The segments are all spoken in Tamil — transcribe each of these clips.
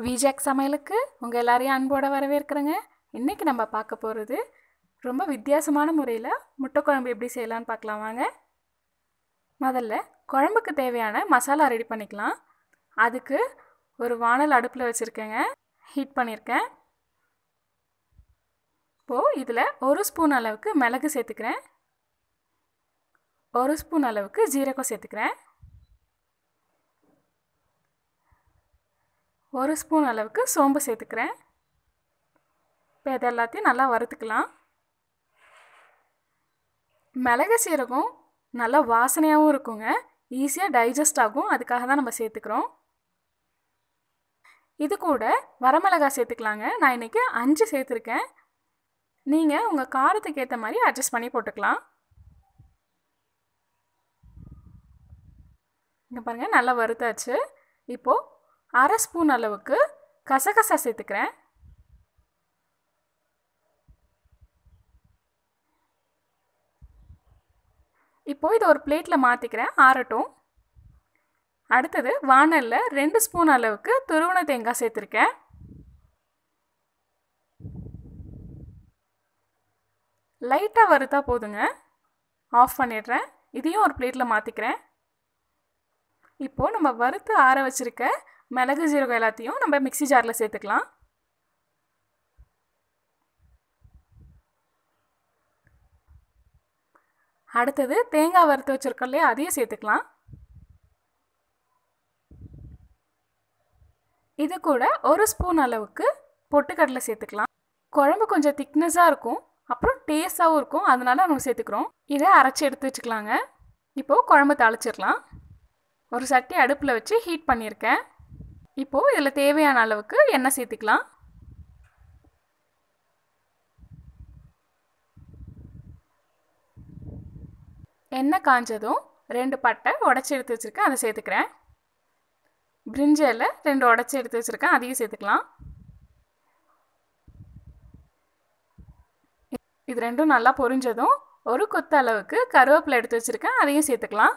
விஜாக் சமையலுக்கு உங்கள் எல்லாரையும் அன்போடு வரவேற்கிறேங்க இன்றைக்கி நம்ம பார்க்க போகிறது ரொம்ப வித்தியாசமான முறையில் முட்டை குழம்பு எப்படி செய்யலான்னு பார்க்கலாம் வாங்க முதல்ல குழம்புக்கு தேவையான மசாலா ரெடி பண்ணிக்கலாம் அதுக்கு ஒரு வானல் அடுப்பில் வச்சுருக்கேங்க ஹீட் பண்ணியிருக்கேன் இப்போது இதில் ஒரு ஸ்பூன் அளவுக்கு மிளகு சேர்த்துக்கிறேன் ஒரு ஸ்பூன் அளவுக்கு ஜீரகம் சேர்த்துக்கிறேன் ஒரு ஸ்பூன் அளவுக்கு சோம்பு சேர்த்துக்கிறேன் இப்போ இது எல்லாத்தையும் நல்லா வறுத்துக்கலாம் மிளகு சீரகம் நல்லா வாசனையாகவும் இருக்குங்க ஈஸியாக டைஜஸ்ட் ஆகும் அதுக்காக தான் நம்ம சேர்த்துக்கிறோம் இது கூட வரமிளகாய் சேர்த்துக்கலாங்க நான் இன்றைக்கி அஞ்சு சேர்த்துருக்கேன் நீங்கள் உங்கள் காரத்துக்கு ஏற்ற மாதிரி அட்ஜஸ்ட் பண்ணி போட்டுக்கலாம் இங்கே பாருங்கள் நல்லா வறுத்தாச்சு இப்போது அரை ஸ்பூன் அளவுக்கு கசகசா சேர்த்துக்கிறேன் இப்போது இதை ஒரு பிளேட்டில் மாற்றிக்கிறேன் ஆறட்டும் அடுத்தது வானலில் ரெண்டு ஸ்பூன் அளவுக்கு துருவன தேங்காய் சேர்த்துருக்கேன் லைட்டாக வறுத்தா போதுங்க ஆஃப் பண்ணிடுறேன் இதையும் ஒரு பிளேட்டில் மாற்றிக்கிறேன் இப்போது நம்ம வறுத்து ஆற வச்சுருக்க மிளகு ஜீரகம் எல்லாத்தையும் நம்ம மிக்சி ஜாரில் சேர்த்துக்கலாம் அடுத்தது தேங்காய் வறுத்து வச்சுருக்கோம் இல்லையா அதையும் சேர்த்துக்கலாம் இது கூட ஒரு ஸ்பூன் அளவுக்கு பொட்டுக்கடலை சேர்த்துக்கலாம் குழம்பு கொஞ்சம் திக்னஸாக இருக்கும் அப்புறம் டேஸ்ட்டாகவும் இருக்கும் அதனால நம்ம சேர்த்துக்கிறோம் இதை அரைச்சி எடுத்து வச்சுக்கலாங்க இப்போது குழம்பு தாளிச்சிடலாம் ஒரு சட்டி அடுப்பில் வச்சு ஹீட் பண்ணியிருக்கேன் இப்போது இதில் தேவையான அளவுக்கு எண்ணெய் சேர்த்துக்கலாம் எண்ணெய் காஞ்சதும் ரெண்டு பட்டை உடச்சி எடுத்து வச்சுருக்கேன் அதை சேர்த்துக்கிறேன் பிரிஞ்சில் ரெண்டு உடச்சி எடுத்து வச்சுருக்கேன் அதையும் சேர்த்துக்கலாம் இது ரெண்டும் நல்லா பொரிஞ்சதும் ஒரு கொத்து அளவுக்கு கருவேப்பிலை எடுத்து வச்சுருக்கேன் அதையும் சேர்த்துக்கலாம்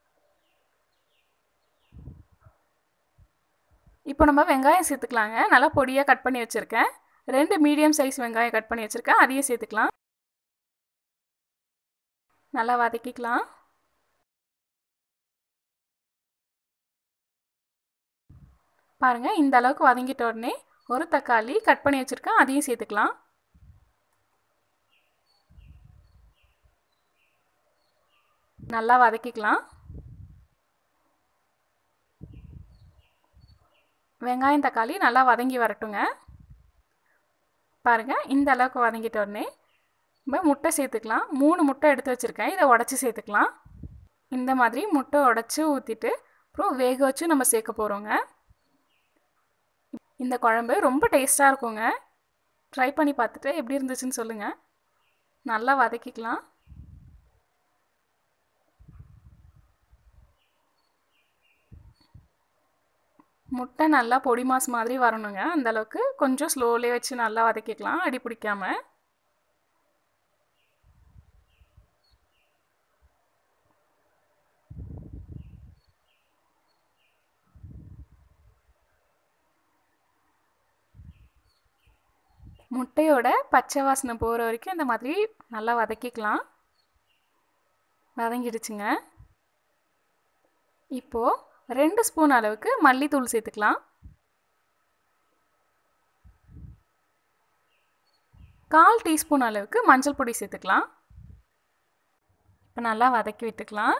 இப்போ நம்ம வெங்காயம் சேர்த்துக்கலாங்க நல்லா பொடியாக கட் பண்ணி வச்சுருக்கேன் ரெண்டு மீடியம் சைஸ் வெங்காயம் கட் பண்ணி வச்சுருக்கேன் அதையும் சேர்த்துக்கலாம் நல்லா வதக்கிக்கலாம் பாருங்கள் இந்த அளவுக்கு வதங்கிட்ட உடனே ஒரு தக்காளி கட் பண்ணி வச்சுருக்கேன் அதையும் சேர்த்துக்கலாம் நல்லா வதக்கிக்கலாம் வெங்காயம் தக்காளி நல்லா வதங்கி வரட்டுங்க பாருங்கள் இந்த அளவுக்கு வதங்கிட்ட உடனே நம்ம முட்டை சேர்த்துக்கலாம் மூணு முட்டை எடுத்து வச்சுருக்கேன் இதை உடச்சி சேர்த்துக்கலாம் இந்த மாதிரி முட்டை உடச்சி ஊற்றிட்டு அப்புறம் வேக வச்சு நம்ம சேர்க்க போகிறோங்க இந்த குழம்பு ரொம்ப டேஸ்ட்டாக இருக்குங்க ட்ரை பண்ணி பார்த்துட்டு எப்படி இருந்துச்சுன்னு சொல்லுங்கள் நல்லா வதக்கிக்கலாம் முட்டை நல்லா பொடி மாஸ் மாதிரி வரணுங்க அந்தளவுக்கு கொஞ்சம் ஸ்லோலே வச்சு நல்லா வதக்கிக்கலாம் அடி பிடிக்காம முட்டையோட பச்சை வாசனை போகிற வரைக்கும் இந்த மாதிரி நல்லா வதக்கிக்கலாம் வதங்கிடுச்சுங்க இப்போது ரெண்டு ஸ்பூன் அளவுக்கு மல்லித்தூள் சேர்த்துக்கலாம் கால் டீஸ்பூன் அளவுக்கு மஞ்சள் பொடி சேர்த்துக்கலாம் இப்போ நல்லா வதக்கி விட்டுக்கலாம்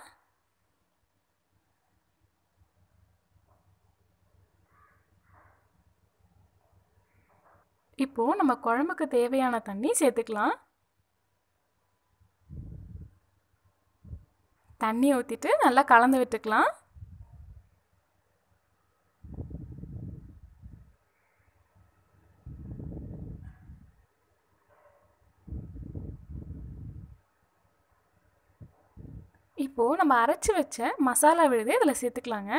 இப்போது நம்ம குழம்புக்கு தேவையான தண்ணி சேர்த்துக்கலாம் தண்ணி ஊற்றிட்டு நல்லா கலந்து விட்டுக்கலாம் இப்போது நம்ம அரைச்சி வச்ச மசாலா விழுது இதில் சேர்த்துக்கலாங்க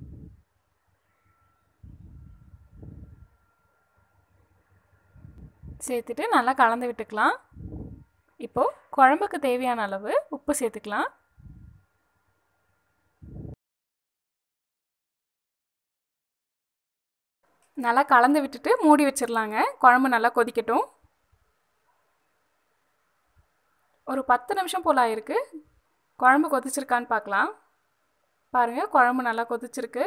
சேர்த்துட்டு நல்லா கலந்து விட்டுக்கலாம் இப்போது குழம்புக்கு தேவையான அளவு உப்பு சேர்த்துக்கலாம் நல்லா கலந்து விட்டுட்டு மூடி வச்சிடலாங்க குழம்பு நல்லா கொதிக்கட்டும் ஒரு பத்து நிமிஷம் போல் ஆயிருக்கு குழம்பு கொதிச்சிருக்கான்னு பார்க்கலாம் பாருங்கள் குழம்பு நல்லா கொதிச்சிருக்கு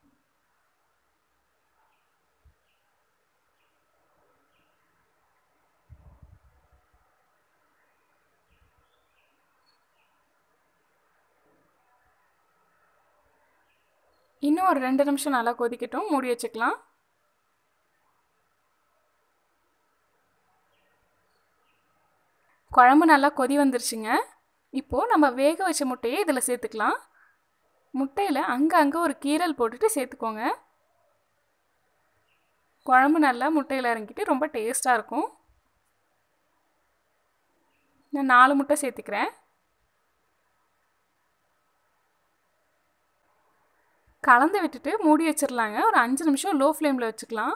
இன்னும் ஒரு ரெண்டு நிமிஷம் நல்லா கொதிக்கட்டும் மூடி வச்சுக்கலாம் குழம்பு நல்லா கொதி வந்துருச்சுங்க இப்போது நம்ம வேக வச்ச முட்டையை இதில் சேர்த்துக்கலாம் முட்டையில் அங்கே அங்கே ஒரு கீரல் போட்டுட்டு சேர்த்துக்கோங்க குழம்பு நல்லா முட்டையில் இறங்கிட்டு ரொம்ப டேஸ்ட்டாக இருக்கும் நான் நாலு முட்டை சேர்த்துக்கிறேன் கலந்து விட்டுட்டு மூடி வச்சிடலாங்க ஒரு அஞ்சு நிமிஷம் லோ ஃப்ளேமில் வச்சுக்கலாம்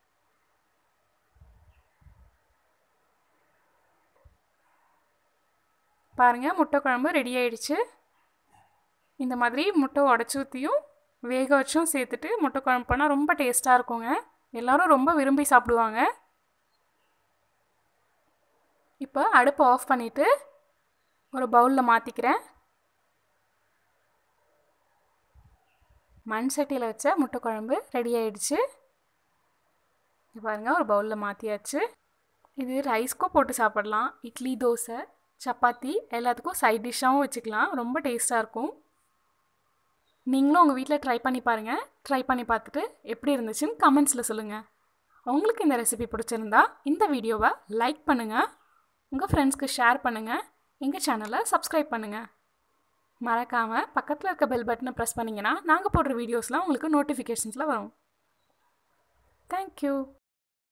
பாருங்கள் முட்டை குழம்பு ரெடி ஆயிடுச்சு இந்த மாதிரி முட்டை உடச்சி ஊற்றியும் வேக வச்சும் சேர்த்துட்டு முட்டை குழம்பு பண்ணால் ரொம்ப டேஸ்ட்டாக இருக்குங்க எல்லோரும் ரொம்ப விரும்பி சாப்பிடுவாங்க இப்போ அடுப்பை ஆஃப் பண்ணிவிட்டு ஒரு பவுலில் மாற்றிக்கிறேன் மண் சட்டியில் வச்ச முட்டை குழம்பு ரெடி ஆயிடுச்சு பாருங்கள் ஒரு பவுலில் மாற்றியாச்சு இது ரைஸ்க்கும் போட்டு சாப்பிடலாம் இட்லி தோசை சப்பாத்தி எல்லாத்துக்கும் சைட் டிஷ்ஷாகவும் வச்சுக்கலாம் ரொம்ப டேஸ்ட்டாக இருக்கும் நீங்களும் உங்கள் வீட்டில் ட்ரை பண்ணி பாருங்கள் ட்ரை பண்ணி பார்த்துட்டு எப்படி இருந்துச்சுன்னு கமெண்ட்ஸில் சொல்லுங்கள் உங்களுக்கு இந்த ரெசிபி பிடிச்சிருந்தா இந்த வீடியோவை லைக் பண்ணுங்கள் உங்கள் ஃப்ரெண்ட்ஸ்க்கு ஷேர் பண்ணுங்கள் எங்கள் சேனலை சப்ஸ்கிரைப் பண்ணுங்கள் மறக்காமல் பக்கத்தில் இருக்க பெல் பட்டனை ப்ரெஸ் பண்ணிங்கன்னா நாங்கள் போடுற வீடியோஸ்லாம் உங்களுக்கு நோட்டிஃபிகேஷன்ஸில் வரும் தேங்க்யூ